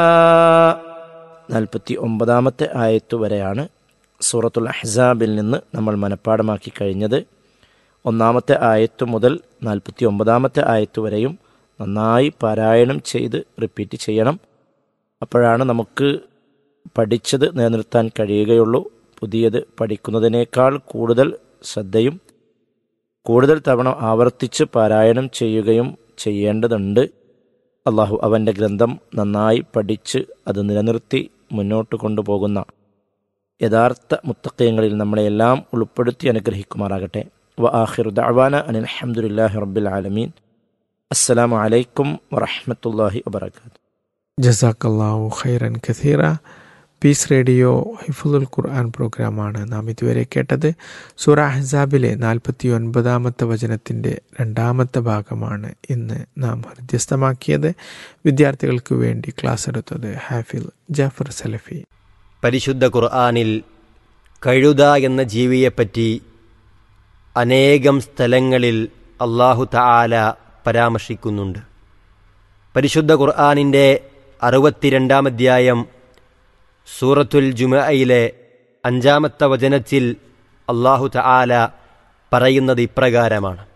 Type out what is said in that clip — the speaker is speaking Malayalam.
നാൽപ്പത്തി ഒമ്പതാമത്തെ ആയത്ത് വരെയാണ് സൂറത്തുൽ അഹ്സാബിൽ നിന്ന് നമ്മൾ മനഃപ്പാടമാക്കി കഴിഞ്ഞത് ഒന്നാമത്തെ ആയത്ത് മുതൽ നാൽപ്പത്തി ഒമ്പതാമത്തെ ആയത്ത് വരെയും നന്നായി പാരായണം ചെയ്ത് റിപ്പീറ്റ് ചെയ്യണം അപ്പോഴാണ് നമുക്ക് പഠിച്ചത് നിലനിർത്താൻ കഴിയുകയുള്ളൂ പുതിയത് പഠിക്കുന്നതിനേക്കാൾ കൂടുതൽ ശ്രദ്ധയും കൂടുതൽ തവണ ആവർത്തിച്ച് പാരായണം ചെയ്യുകയും ചെയ്യേണ്ടതുണ്ട് അള്ളാഹു അവൻ്റെ ഗ്രന്ഥം നന്നായി പഠിച്ച് അത് നിലനിർത്തി മുന്നോട്ട് കൊണ്ടുപോകുന്ന യഥാർത്ഥ മുത്തക്കയങ്ങളിൽ നമ്മളെല്ലാം ഉൾപ്പെടുത്തി അനുഗ്രഹിക്കുമാറാകട്ടെ വ ആഹിറു ദഅവാന അനിൽ അഹമ്മദില്ലാഹി റബ്ബിൽ ആലമീൻ അസ്സലാമു അലൈക്കും വറഹ്മത്തുള്ളാഹി വബറകാതുഹു ജസാക്കല്ലാഹു ഖൈറൻ കഥീറ പീസ് റേഡിയോ ഹിഫുൽ ഖുർആൻ പ്രോഗ്രാമാണ് നാം ഇതുവരെ കേട്ടത് സൂറ ഹസാബിലെ നാൽപ്പത്തി ഒൻപതാമത്തെ വചനത്തിൻ്റെ രണ്ടാമത്തെ ഭാഗമാണ് ഇന്ന് നാം ഹൃദ്യസ്ഥമാക്കിയത് വിദ്യാർത്ഥികൾക്ക് വേണ്ടി ക്ലാസ് എടുത്തത് ഹാഫിൽ ജാഫർ സലഫി പരിശുദ്ധ ഖുർആാനിൽ കഴുത എന്ന ജീവിയെപ്പറ്റി അനേകം സ്ഥലങ്ങളിൽ അള്ളാഹു തആല പരാമർശിക്കുന്നുണ്ട് പരിശുദ്ധ ഖുർആാനിൻ്റെ അറുപത്തിരണ്ടാം അധ്യായം സൂറത്തുൽ ജുമയിലെ അഞ്ചാമത്തെ വചനത്തിൽ അള്ളാഹു തആല പറയുന്നത് ഇപ്രകാരമാണ്